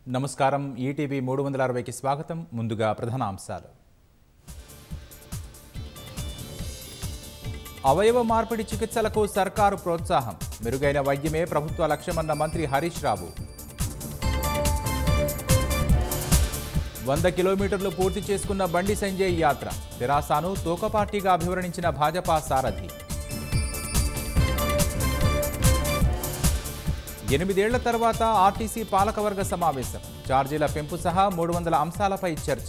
నమస్కారం ఈటీవీ మూడు వందల అరవైకి స్వాగతం ముందుగా ప్రధాన అంశాలు అవయవ మార్పిడి చికిత్సలకు సర్కారు ప్రోత్సాహం మెరుగైన వైద్యమే ప్రభుత్వ లక్ష్యమన్న మంత్రి హరీష్ రావు వంద కిలోమీటర్లు పూర్తి చేసుకున్న బండి సంజయ్ యాత్ర తెరాసాను తోక పార్టీగా అభివర్ణించిన భాజపా సారథి ఎనిమిదేళ్ల తర్వాత ఆర్టీసీ పాలకవర్గ సమావేశం ఛార్జీల పెంపు సహా మూడు వందల అంశాలపై చర్చ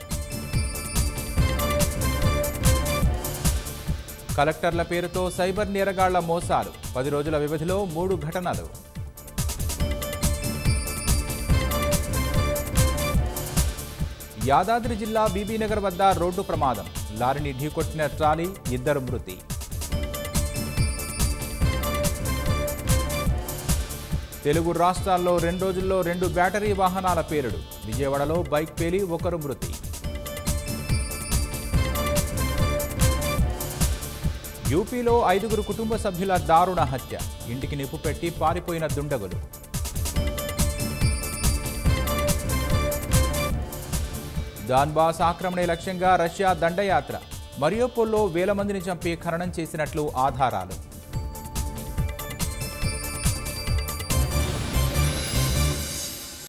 కలెక్టర్ల పేరుతో సైబర్ నేరగాళ్ల మోసాలు పది రోజుల వ్యవధిలో మూడు ఘటనలు యాదాద్రి జిల్లా బీబీనగర్ వద్ద రోడ్డు ప్రమాదం లారీని ఢీకొట్టిన ట్రాలీ ఇద్దరు మృతి తెలుగు రాష్ట్రాల్లో రెండు రోజుల్లో రెండు బ్యాటరీ వాహనాల పేరుడు విజయవాడలో బైక్ పేలి ఒకరు మృతి యూపీలో ఐదుగురు కుటుంబ సభ్యుల దారుణ హత్య ఇంటికి నిప్పు పెట్టి పారిపోయిన దుండగులు దాన్బాస్ ఆక్రమణే లక్ష్యంగా రష్యా దండయాత్ర మరియోపోల్లో వేల మందిని చంపి ఖననం చేసినట్లు ఆధారాలు